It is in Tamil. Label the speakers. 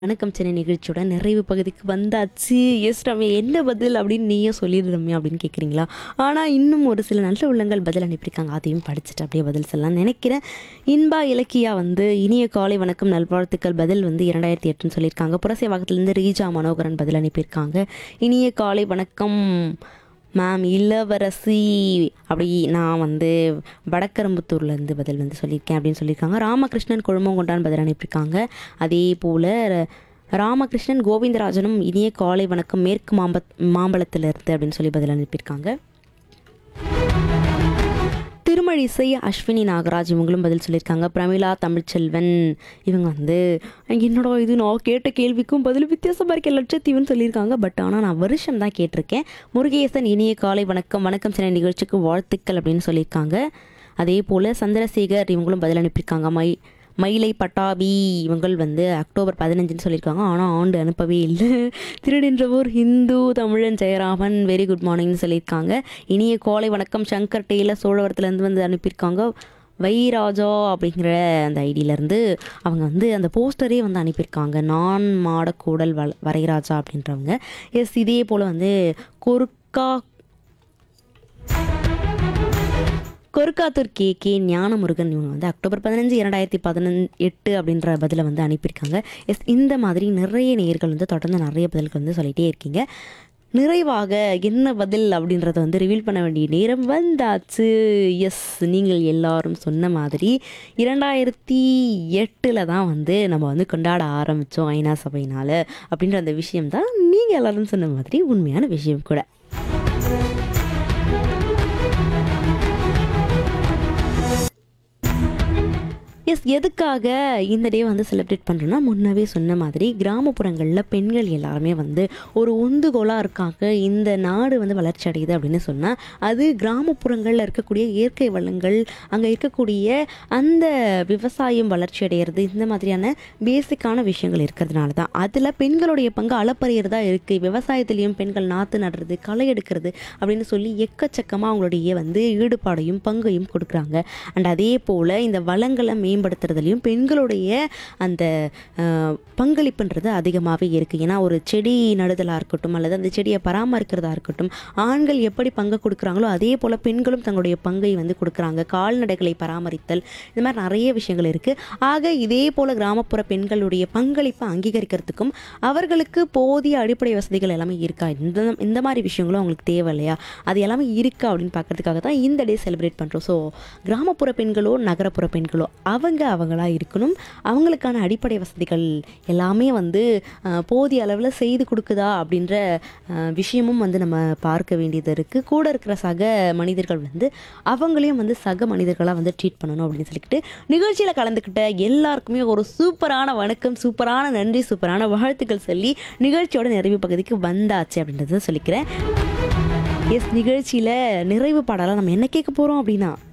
Speaker 1: வணக்கம் சென்னை நிகழ்ச்சியோட நிறைவு பகுதிக்கு வந்தாச்சு எஸ் ரம்யா என்ன பதில் அப்படின்னு நீயே சொல்லிடு ரம்யா அப்படின்னு கேட்குறீங்களா ஆனால் இன்னும் ஒரு சில நல்ல உள்ளங்கள் பதில் அனுப்பியிருக்காங்க அதையும் படிச்சுட்டு அப்படியே பதில் சொல்லலாம் நினைக்கிறேன் இன்பா இலக்கியா வந்து இனிய காலை வணக்கம் நல்வாழ்த்துக்கள் பதில் வந்து இரண்டாயிரத்தி எட்டுன்னு சொல்லியிருக்காங்க புரசேவாகத்திலேருந்து ரீஜா மனோகரன் பதில் அனுப்பியிருக்காங்க இனிய காலை வணக்கம் மேம் இளவரசி அப்படி நான் வந்து வடக்கரம்புத்தூர்லேருந்து பதில் வந்து சொல்லியிருக்கேன் அப்படின்னு சொல்லியிருக்காங்க ராமகிருஷ்ணன் கொழுமங்கொண்டான் பதில் அனுப்பியிருக்காங்க அதே போல் ராமகிருஷ்ணன் கோவிந்தராஜனும் இனிய காலை வணக்கம் மேற்கு மாம்ப மாம்பழத்திலிருந்து அப்படின்னு சொல்லி பதில் அனுப்பியிருக்காங்க திருமழிசை அஸ்வினி நாகராஜ் இவங்களும் பதில் சொல்லியிருக்காங்க பிரமிளா தமிழ்ச்செல்வன் இவங்க வந்து என்னடா இது நான் கேட்ட கேள்விக்கும் பதில் வித்தியாசமாக இருக்க லட்சத்தீவுன்னு சொல்லியிருக்காங்க பட் ஆனால் நான் வருஷம் தான் கேட்டிருக்கேன் முருகேசன் இனிய காலை வணக்கம் வணக்கம் சில நிகழ்ச்சிக்கு வாழ்த்துக்கள் அப்படின்னு சொல்லியிருக்காங்க அதே போல் சந்திரசேகர் இவங்களும் பதில் அனுப்பியிருக்காங்க மை மயிலை பட்டாபி இவங்கள் வந்து அக்டோபர் பதினஞ்சுன்னு சொல்லியிருக்காங்க ஆனால் ஆண்டு அனுப்பவே இல்லை திருடின்றவூர் ஹிந்து தமிழன் ஜெயராமன் வெரி குட் மார்னிங்னு சொல்லியிருக்காங்க இனிய கோலை வணக்கம் சங்கர் டெய்லர் சோழவரத்துலேருந்து வந்து அனுப்பியிருக்காங்க வைராஜா அப்படிங்கிற அந்த ஐடியிலேருந்து அவங்க வந்து அந்த போஸ்டரே வந்து அனுப்பியிருக்காங்க நான் மாடக்கூடல் வ வரைராஜா அப்படின்றவங்க எஸ் இதே போல் வந்து கொருக்கா கொருக்காத்தூர் கே கே ஞானமுருகன் இவங்க வந்து அக்டோபர் பதினஞ்சு இரண்டாயிரத்தி பதினஞ்சு எட்டு அப்படின்ற பதிலை வந்து அனுப்பியிருக்காங்க எஸ் இந்த மாதிரி நிறைய நேர்கள் வந்து தொடர்ந்து நிறைய பதில்கள் வந்து சொல்லிகிட்டே இருக்கீங்க நிறைவாக என்ன பதில் அப்படின்றத வந்து ரிவீல் பண்ண வேண்டிய நேரம் வந்தாச்சு எஸ் நீங்கள் எல்லாரும் சொன்ன மாதிரி இரண்டாயிரத்தி எட்டில் தான் வந்து நம்ம வந்து கொண்டாட ஆரம்பித்தோம் ஐநா சபையினால் அப்படின்ற அந்த விஷயம் தான் நீங்கள் எல்லாரும் சொன்ன மாதிரி உண்மையான விஷயம் கூட எஸ் எதுக்காக இந்த டே வந்து செலிப்ரேட் பண்ணுறோன்னா முன்னவே சொன்ன மாதிரி கிராமப்புறங்களில் பெண்கள் எல்லாருமே வந்து ஒரு உந்துகோலாக இருக்காங்க இந்த நாடு வந்து வளர்ச்சி அடையுது அப்படின்னு சொன்னால் அது கிராமப்புறங்களில் இருக்கக்கூடிய இயற்கை வளங்கள் அங்கே இருக்கக்கூடிய அந்த விவசாயம் வளர்ச்சி அடைகிறது இந்த மாதிரியான பேசிக்கான விஷயங்கள் இருக்கிறதுனால தான் அதில் பெண்களுடைய பங்கு அளப்பரியறதா இருக்குது விவசாயத்துலேயும் பெண்கள் நாற்று நடுறது களை எடுக்கிறது அப்படின்னு சொல்லி எக்கச்சக்கமாக அவங்களுடைய வந்து ஈடுபாடையும் பங்கையும் கொடுக்குறாங்க அண்ட் அதே போல் இந்த வளங்களை மேம்படுத்துறதுலையும் பெண்களுடைய அந்த அஹ், பங்களிப்புன்றது அதிகமாகவே இருக்குது ஏன்னா ஒரு செடி நடுதலாக இருக்கட்டும் அல்லது அந்த செடியை பராமரிக்கிறதா இருக்கட்டும் ஆண்கள் எப்படி பங்கு கொடுக்குறாங்களோ அதே போல் பெண்களும் தங்களுடைய பங்கை வந்து கொடுக்குறாங்க கால்நடைகளை பராமரித்தல் இந்த மாதிரி நிறைய விஷயங்கள் இருக்குது ஆக இதே போல் கிராமப்புற பெண்களுடைய பங்களிப்பை அங்கீகரிக்கிறதுக்கும் அவர்களுக்கு போதிய அடிப்படை வசதிகள் எல்லாமே இருக்கா இந்த இந்த மாதிரி விஷயங்களும் அவங்களுக்கு தேவை இல்லையா அது எல்லாமே இருக்கா அப்படின்னு பார்க்கறதுக்காக தான் இந்த டே செலிப்ரேட் பண்ணுறோம் ஸோ கிராமப்புற பெண்களோ நகரப்புற பெண்களோ அவங்க அவங்களா இருக்கணும் அவங்களுக்கான அடிப்படை வசதிகள் எல்லாமே வந்து அஹ், போதிய அளவில் செய்து கொடுக்குதா அப்படின்ற அஹ், விஷயமும் வந்து நம்ம பார்க்க வேண்டியது இருக்குது கூட இருக்கிற சக மனிதர்கள் வந்து அவங்களையும் வந்து சக மனிதர்களாக வந்து ட்ரீட் பண்ணணும் அப்படின்னு சொல்லிக்கிட்டு நிகழ்ச்சியில் கலந்துக்கிட்ட எல்லாருக்குமே ஒரு சூப்பரான வணக்கம் சூப்பரான நன்றி சூப்பரான வாழ்த்துக்கள் சொல்லி நிகழ்ச்சியோட நிறைவு பகுதிக்கு வந்தாச்சு அப்படின்றத சொல்லிக்கிறேன் எஸ் நிகழ்ச்சியில் நிறைவு பாடலாம் நம்ம என்ன கேட்க போகிறோம் அப்படின்னா